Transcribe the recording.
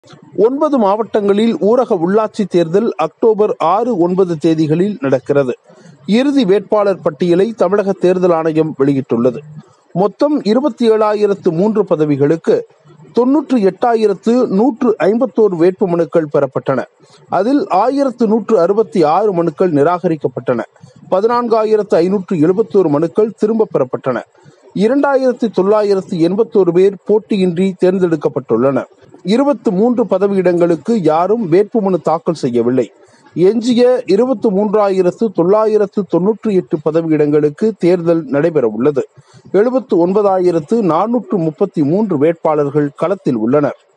ஒன்பது மாவட்டங்களில் ஊரக உள்ளாட்சி தேர்தல் அக்டோபர் ஆறு ஒன்பது தேதிகளில் நடக்கிறது இறுதி வேட்பாளர் பட்டியலை தமிழக தேர்தல் ஆணையம் வெளியிட்டுள்ளது மொத்தம் இருபத்தி ஏழாயிரத்து மூன்று பதவிகளுக்கு தொன்னூற்று எட்டாயிரத்து நூற்று ஐம்பத்தோரு வேட்பு மனுக்கள் பெறப்பட்டன அதில் ஆயிரத்து நூற்று அறுபத்தி ஆறு மனுக்கள் நிராகரிக்கப்பட்டன பதினான்காயிரத்து ஐநூற்று எழுபத்தோரு மனுக்கள் திரும்பப் பெறப்பட்டன இரண்டாயிரத்தி தொள்ளாயிரத்து எண்பத்தோரு பேர் போட்டியின்றி தேர்ந்தெடுக்கப்பட்டுள்ளனர் இருபத்து மூன்று பதவியிடங்களுக்கு யாரும் வேட்புமனு தாக்கல் செய்யவில்லை எஞ்சிய இருபத்தி மூன்றாயிரத்து தொள்ளாயிரத்து தொன்னூற்றி எட்டு பதவியிடங்களுக்கு தேர்தல் நடைபெற உள்ளது எழுபத்து ஒன்பதாயிரத்து நானூற்று முப்பத்தி மூன்று வேட்பாளர்கள் களத்தில் உள்ளனர்